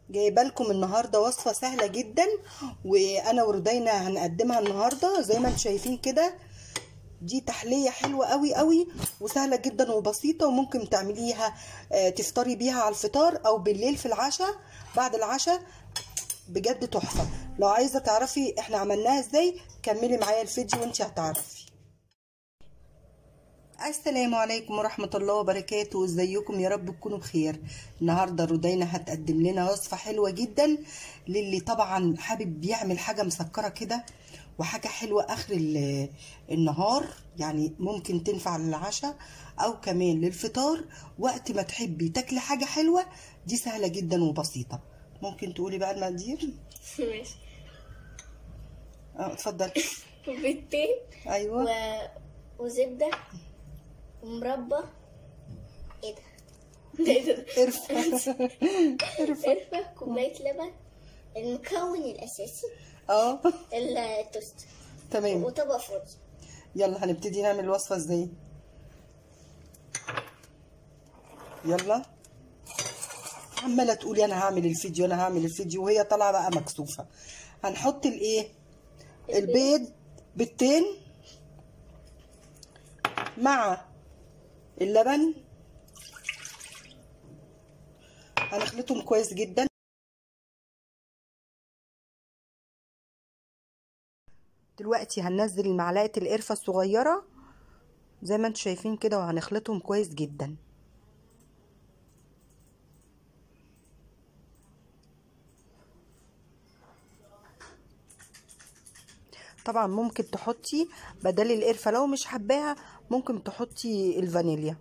جايبه لكم النهارده وصفه سهله جدا وانا وردينا هنقدمها النهارده زي ما انتم شايفين كده دي تحليه حلوه قوي قوي وسهله جدا وبسيطه وممكن تعمليها آه، تفطري بيها على الفطار او بالليل في العشاء بعد العشاء بجد تحفه لو عايزه تعرفي احنا عملناها ازاي كملي معايا الفيديو وانت هتعرفي السلام عليكم ورحمة الله وبركاته ازيكم يا رب تكونوا بخير النهاردة رودينا هتقدم لنا وصفة حلوة جدا للي طبعا حابب يعمل حاجة مسكرة كده وحاجة حلوة اخر ال- النهار يعني ممكن تنفع للعشاء او كمان للفطار وقت ما تحبي تاكلي حاجة حلوة دي سهلة جدا وبسيطة ممكن تقولي بقى المقادير ماشي اه اتفضلي بيضتين ايوه و... وزبدة ومربى ايه ده؟ ده ايه ده؟ قرفة قرفة قرفة كوباية لبن المكون الأساسي اه التوست تمام وطبق فول يلا هنبتدي نعمل الوصفة ازاي يلا عمالة تقولي انا هعمل الفيديو انا هعمل الفيديو وهي طالعة بقى مكسوفة هنحط الايه البيض بيضتين مع اللبن هنخلطهم كويس جدا دلوقتي هننزل معلقة القرفة الصغيرة زي ما انتم شايفين كده وهنخلطهم كويس جدا طبعا ممكن تحطي بدل القرفة لو مش حباها ممكن تحطي الفانيليا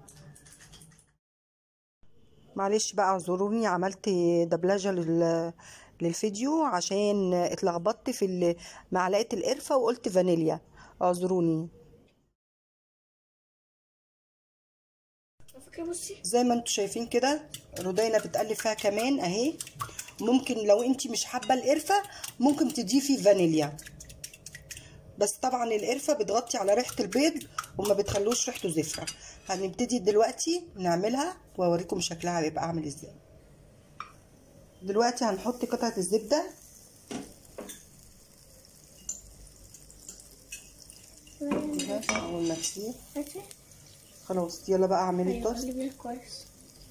معلش بقى اعذروني عملت دبلجة لل للفيديو عشان اتلخبطت في ال- معلقة القرفة وقلت فانيليا اعذروني على فكرة بصي زي ما انتم شايفين كده رودينا بتقلب فيها كمان اهي ممكن لو انت مش حابه القرفه ممكن تضيفي فانيليا بس طبعا القرفه بتغطي على ريحه البيض وما بتخلوش ريحته زفره هنبتدي دلوقتي نعملها واوريكم شكلها بيبقى عامل ازاي دلوقتي هنحط قطعه الزبده كده اول ما تسيح ماشي خلاص يلا بقى اعملي ايوه التوست قلبي كويس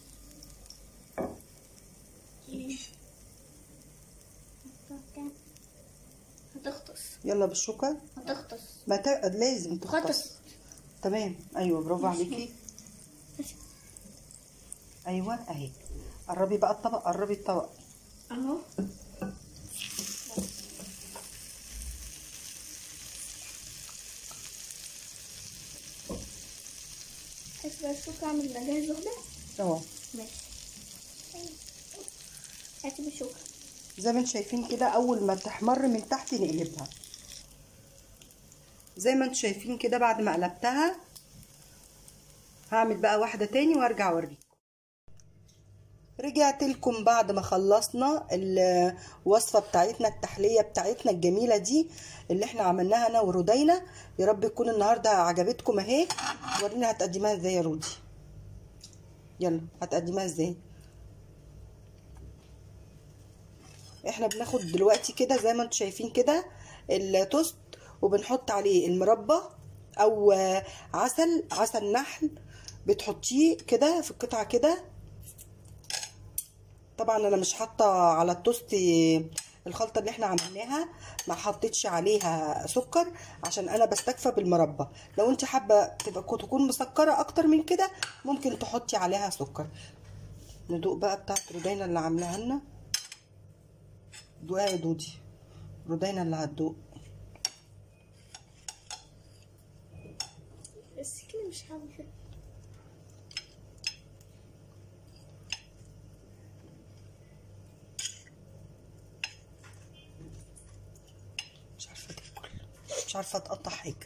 هتغطس يلا بالشوكه هتغطس ما ت... لازم تختص غطس تمام ايوه برافو عليكي ايوه اهي قربي بقى الطبق قربي الطبق اهو بس بقى الشوكة اعمل جاهز واحدة اهو ماشي هاتي بالشوكة زي ما انتم شايفين كده اول ما تحمر من تحت نقلبها زي ما انتم شايفين كده بعد ما قلبتها هعمل بقى واحده تاني وارجع اوريكم رجعت لكم بعد ما خلصنا الوصفه بتاعتنا التحليه بتاعتنا الجميله دي اللي احنا عملناها انا ورودينا يا رب تكون النهارده عجبتكم اهي ورينا هتقدمها ازاي يا رودي يلا هتقدمها ازاي احنا بناخد دلوقتي كده زي ما انتم شايفين كده التوست وبنحط عليه المربى او عسل عسل نحل بتحطيه كده في القطعه كده طبعا انا مش حاطه على التوست الخلطه اللي احنا عملناها ما حطيتش عليها سكر عشان انا بستكفى بالمربى لو انت حابه تبقى تكون مسكره اكتر من كده ممكن تحطي عليها سكر ندوق بقى بتاعت رودينا اللي عاملاها لنا دوقها يا دودي رودينا اللي هتدوق بس كده مش هعمل كده مش عارفه تاكل مش عارفه تقطع حاجه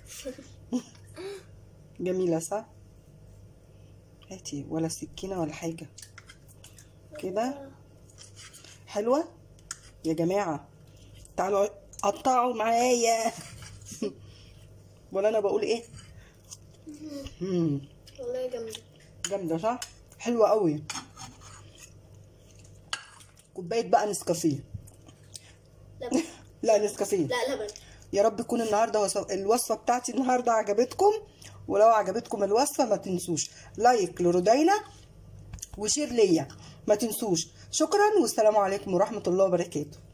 جميله صح هاتي ولا سكينه ولا حاجه كده حلوه يا جماعه تعالوا قطعوا معايا ولا انا بقول ايه مم. والله جامدة جامده صح حلوه قوي كوبايه بقى نسكافيه لبن لا نسكافيه لا لبن يا رب تكون النهارده وصف... الوصفه بتاعتي النهارده عجبتكم ولو عجبتكم الوصفه ما تنسوش لايك لرودينا وشير ليا ما تنسوش شكرا والسلام عليكم ورحمه الله وبركاته